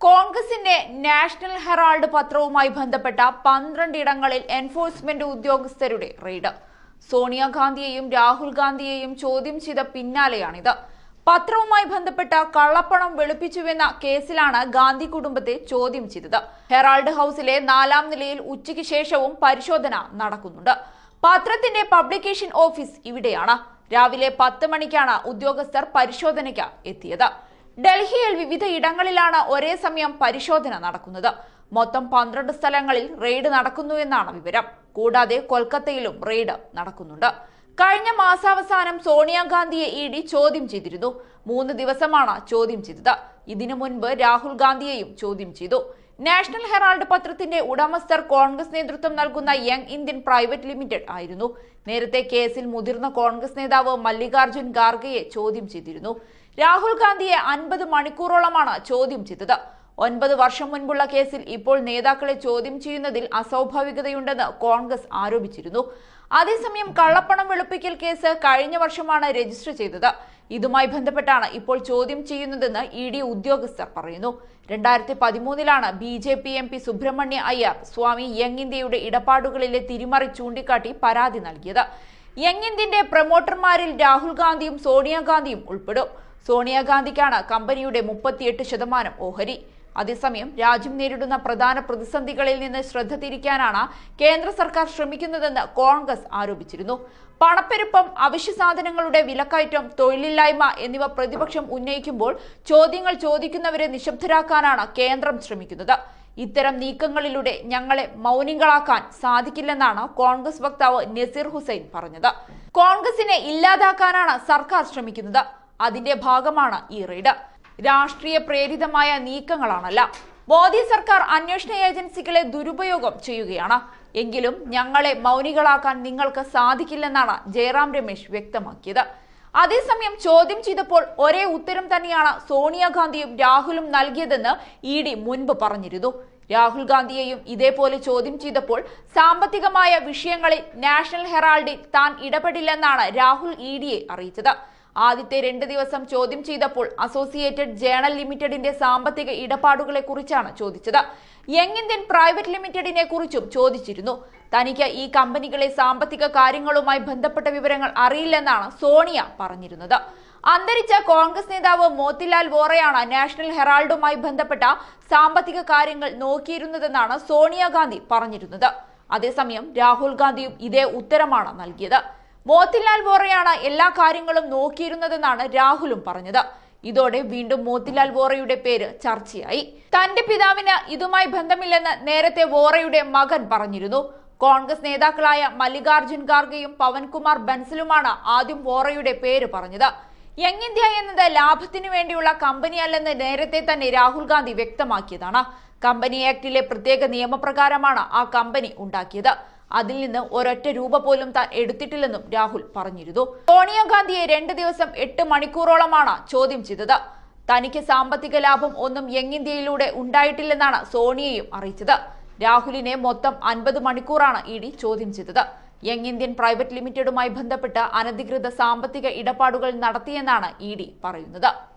കോൺഗ്രസിന്റെ national Herald പത്രവുമായി ബന്ധപ്പെട്ട പന്ത്രണ്ട് ഇടങ്ങളിൽ എൻഫോഴ്സ്മെന്റ് ഉദ്യോഗസ്ഥരുടെ റെയ്ഡ് സോണിയാഗാന്ധിയെയും രാഹുൽ ഗാന്ധിയെയും ചോദ്യം ചെയ്ത പിന്നാലെയാണിത് പത്രവുമായി ബന്ധപ്പെട്ട കള്ളപ്പണം വെളുപ്പിച്ചുവെന്ന കേസിലാണ് ഗാന്ധി കുടുംബത്തെ ചോദ്യം ചെയ്തത് ഹെറാൾഡ് ഹൌസിലെ നാലാം നിലയിൽ ഉച്ചയ്ക്ക് ശേഷവും പരിശോധന നടക്കുന്നുണ്ട് പത്രത്തിന്റെ പബ്ലിക്കേഷൻ ഓഫീസ് ഇവിടെയാണ് രാവിലെ പത്ത് മണിക്കാണ് ഉദ്യോഗസ്ഥർ പരിശോധനയ്ക്ക് എത്തിയത് ഡൽഹിയിൽ വിവിധ ഇടങ്ങളിലാണ് ഒരേ സമയം പരിശോധന നടക്കുന്നത് മൊത്തം പന്ത്രണ്ട് സ്ഥലങ്ങളിൽ റെയ്ഡ് നടക്കുന്നു എന്നാണ് വിവരം കൂടാതെ കൊൽക്കത്തയിലും റെയ്ഡ് നടക്കുന്നുണ്ട് കഴിഞ്ഞ മാസാവസാനം സോണിയാഗാന്ധിയെ ഇ ഡി ചോദ്യം ചെയ്തിരുന്നു മൂന്ന് ദിവസമാണ് ചോദ്യം ചെയ്തത് ഇതിനു മുൻപ് രാഹുൽ ഗാന്ധിയെയും ചോദ്യം ചെയ്തു നാഷണൽ ഹെറാൾഡ് പത്രത്തിന്റെ ഉടമസ്ഥർ കോൺഗ്രസ് നേതൃത്വം നൽകുന്ന യങ് ഇന്ത്യൻ പ്രൈവറ്റ് ലിമിറ്റഡ് ആയിരുന്നു നേരത്തെ കേസിൽ മുതിർന്ന കോൺഗ്രസ് നേതാവ് മല്ലികാർജുൻ ഖാർഗെയെ ചോദ്യം ചെയ്തിരുന്നു രാഹുൽ ഗാന്ധിയെ അൻപത് മണിക്കൂറോളമാണ് ചോദ്യം ചെയ്തത് ഒൻപത് വർഷം മുൻപുള്ള കേസിൽ ഇപ്പോൾ നേതാക്കളെ ചോദ്യം ചെയ്യുന്നതിൽ അസ്വാഭാവികതയുണ്ടെന്ന് കോൺഗ്രസ് ആരോപിച്ചിരുന്നു അതേസമയം കള്ളപ്പണം വെളുപ്പിക്കൽ കേസ് കഴിഞ്ഞ വർഷമാണ് രജിസ്റ്റർ ചെയ്തത് ഇതുമായി ബന്ധപ്പെട്ടാണ് ഇപ്പോൾ ചോദ്യം ചെയ്യുന്നതെന്ന് ഇ ഡി ഉദ്യോഗസ്ഥർ പറയുന്നു രണ്ടായിരത്തി പതിമൂന്നിലാണ് B J P M P Subramanya Iyer Swamy young ഇന്ത്യയുടെ ഇടപാടുകളിലെ തിരിമറി ചൂണ്ടിക്കാട്ടി പരാതി നൽകിയത് യങ് ഇന്ത്യന്റെ പ്രൊമോട്ടർമാരിൽ രാഹുൽ ഗാന്ധിയും സോണിയാഗാന്ധിയും ഉൾപ്പെടും സോണിയാഗാന്ധിക്കാണ് കമ്പനിയുടെ മുപ്പത്തിയെട്ട് ശതമാനം ഓഹരി അതേസമയം രാജ്യം നേരിടുന്ന പ്രധാന പ്രതിസന്ധികളിൽ നിന്ന് ശ്രദ്ധ തിരിക്കാനാണ് കേന്ദ്ര സർക്കാർ ശ്രമിക്കുന്നതെന്ന് കോൺഗ്രസ് ആരോപിച്ചിരുന്നു പണപ്പെരുപ്പം അവശ്യ സാധനങ്ങളുടെ വിലക്കയറ്റം തൊഴിലില്ലായ്മ എന്നിവ പ്രതിപക്ഷം ഉന്നയിക്കുമ്പോൾ ചോദ്യങ്ങൾ ചോദിക്കുന്നവരെ നിശബ്ദരാക്കാനാണ് കേന്ദ്രം ശ്രമിക്കുന്നത് ഇത്തരം നീക്കങ്ങളിലൂടെ ഞങ്ങളെ മൗനികളാക്കാൻ സാധിക്കില്ലെന്നാണ് കോൺഗ്രസ് വക്താവ് നസീർ ഹുസൈൻ പറഞ്ഞത് കോൺഗ്രസിനെ ഇല്ലാതാക്കാനാണ് സർക്കാർ ശ്രമിക്കുന്നത് അതിന്റെ ഭാഗമാണ് ഈ റെയ്ഡ് രാഷ്ട്രീയ പ്രേരിതമായ നീക്കങ്ങളാണല്ല മോദി സർക്കാർ അന്വേഷണ ഏജൻസികളെ ദുരുപയോഗം ചെയ്യുകയാണ് എങ്കിലും ഞങ്ങളെ മൗനികളാക്കാൻ നിങ്ങൾക്ക് സാധിക്കില്ലെന്നാണ് ജയറാം രമേശ് വ്യക്തമാക്കിയത് അതേസമയം ചോദ്യം ചെയ്തപ്പോൾ ഒരേ ഉത്തരം തന്നെയാണ് സോണിയാഗാന്ധിയും രാഹുലും നൽകിയതെന്ന് ഇ ഡി മുൻപ് പറഞ്ഞിരുന്നു രാഹുൽ ഗാന്ധിയെയും ഇതേപോലെ ചോദ്യം ചെയ്തപ്പോൾ സാമ്പത്തികമായ വിഷയങ്ങളിൽ നാഷണൽ ഹെറാൾഡിൽ താൻ ഇടപെടില്ലെന്നാണ് രാഹുൽ ഇ ഡിയെ അറിയിച്ചത് ആദ്യത്തെ രണ്ട് ദിവസം ചോദ്യം ചെയ്തപ്പോൾ അസോസിയേറ്റഡ് ജേണൽ ലിമിറ്റഡിന്റെ സാമ്പത്തിക ഇടപാടുകളെ കുറിച്ചാണ് ചോദിച്ചത് യങ് ഇന്ത്യൻ പ്രൈവറ്റ് ലിമിറ്റഡിനെ കുറിച്ചും ചോദിച്ചിരുന്നു തനിക്ക് ഈ കമ്പനികളെ സാമ്പത്തിക കാര്യങ്ങളുമായി ബന്ധപ്പെട്ട വിവരങ്ങൾ അറിയില്ലെന്നാണ് സോണിയ പറഞ്ഞിരുന്നത് അന്തരിച്ച കോൺഗ്രസ് നേതാവ് മോത്തിലാൽ വോറയാണ് നാഷണൽ ഹെറാൾഡുമായി ബന്ധപ്പെട്ട സാമ്പത്തിക കാര്യങ്ങൾ നോക്കിയിരുന്നതെന്നാണ് സോണിയാഗാന്ധി പറഞ്ഞിരുന്നത് അതേസമയം രാഹുൽ ഗാന്ധിയും ഇതേ ഉത്തരമാണ് നൽകിയത് മോത്തിലാൽ വോറയാണ് എല്ലാ കാര്യങ്ങളും നോക്കിയിരുന്നതെന്നാണ് രാഹുലും പറഞ്ഞത് ഇതോടെ വീണ്ടും മോത്തിലാൽ വോറയുടെ പേര് ചർച്ചയായി തന്റെ പിതാവിന് ഇതുമായി ബന്ധമില്ലെന്ന് നേരത്തെ വോറയുടെ മകൻ പറഞ്ഞിരുന്നു കോൺഗ്രസ് നേതാക്കളായ മല്ലികാർജുൻ ഖാർഗെയും പവൻകുമാർ ബൻസലുമാണ് ആദ്യം വോറയുടെ പേര് പറഞ്ഞത് യങ് ഇന്ത്യ എന്നത് ലാഭത്തിനു വേണ്ടിയുള്ള കമ്പനിയല്ലെന്ന് നേരത്തെ തന്നെ രാഹുൽ ഗാന്ധി വ്യക്തമാക്കിയതാണ് കമ്പനി ആക്ടിലെ പ്രത്യേക നിയമപ്രകാരമാണ് ആ കമ്പനി ഉണ്ടാക്കിയത് അതിൽ നിന്ന് ഒരൊറ്റ രൂപ പോലും താൻ എടുത്തിട്ടില്ലെന്നും രാഹുൽ പറഞ്ഞിരുന്നു സോണിയാഗാന്ധിയെ രണ്ട് ദിവസം എട്ട് മണിക്കൂറോളമാണ് ചോദ്യം ചെയ്തത് തനിക്ക് സാമ്പത്തിക ലാഭം ഒന്നും യങ് ഇന്ത്യയിലൂടെ ഉണ്ടായിട്ടില്ലെന്നാണ് സോണിയയും അറിയിച്ചത് രാഹുലിനെ മൊത്തം അൻപത് മണിക്കൂറാണ് ഇ ഡി ചോദ്യം ചെയ്തത് യങ് ഇന്ത്യൻ പ്രൈവറ്റ് ലിമിറ്റഡുമായി ബന്ധപ്പെട്ട് അനധികൃത സാമ്പത്തിക ഇടപാടുകൾ നടത്തിയെന്നാണ് ഇ ഡി പറയുന്നത്